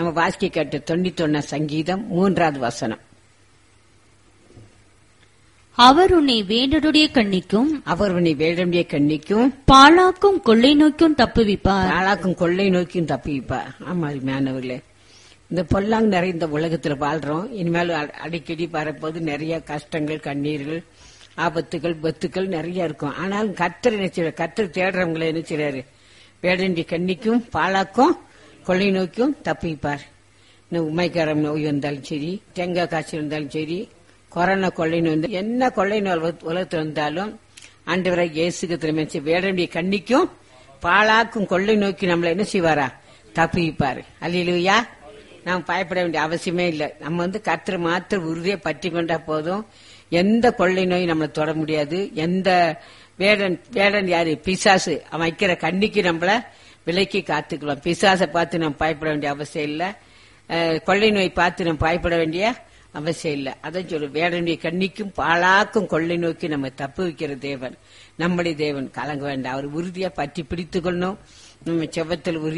நம்ம வாசிக்க கேட்ட தொண்ணூத்தொன்ன சங்கீதம் மூன்றாவது வசனம் அவர் உன்னை வேண்டருடைய கண்ணிக்கும் அவர் உன்னை வேடமுடைய கண்ணிக்கும் பாழாக்கும் கொள்ளை நோய்க்கும் தப்புவிப்பார் ஆளாக்கும் கொள்ளை நோக்கியும் தப்பிப்பா ஆமா மேனவர்களே இந்த பொல்லாங் நிறைந்த உலகத்துல வாழ்றோம் இனிமேல் அ- அடிக்கடி வரப்போது நிறைய கஷ்டங்கள் கண்ணீர்கள் ஆபத்துகள் பத்துக்கள் நிறைய இருக்கும் ஆனாலும் கத்தர் நினைச்சிட கத்தர் தேடுறவங்களை நினைச்சிடாரு வேடண்டி கண்ணிக்கும் பாலாக்கும் கொள்ளை நோக்கியும் தப்பிப்பார் இந்த உமைக்காரம் நோய் வந்தாலும் சரி தேங்காய் காய்ச்சல் வந்தாலும் சரி கொரோனா கொள்ளை நோய் வந்தா- என்ன கொள்ளை நோய் உலக- உலகத்துல வந்தாலும் ஆண்டவரை இயேசுக்கு திரும்ப வேடண்டிய கண்ணிக்கும் பாலாக்கும் கொள்ளை நோக்கி நம்மள என்ன செய்வாரா தப்பிப்பாரு அல்லையா நாம் பயப்பட வேண்டிய அவசியமே இல்லை நம்ம வந்து கத்திர மாத்திர உறுதியை பற்றி கொண்டா போதும் எந்த கொள்ளை நோய் நம்மளை தொட முடியாது எந்த வேடன் வேடன் யாரு பிசாசு அவன் வைக்கிற கண்ணிக்கு நம்மள விலைக்கு காத்துக்கலாம் பிசாசை பார்த்து நம்ம பயப்பட வேண்டிய அவசியம் இல்லை அஹ், கொள்ளை நோய் பார்த்து நம்ம பயப்பட வேண்டிய அவசியம் இல்லை அதான் சொல்லு வேடனுடைய கண்ணிக்கும் பாழாக்கும் கொள்ளை நோக்கி நம்ம தப்பு வைக்கிற தேவன் நம்முடைய தேவன் கலங்க வேண்டாம் அவர் உறுதியா பற்றி பிடித்துக் கொள்ளணும் நம்ம செவத்தில் உறுதி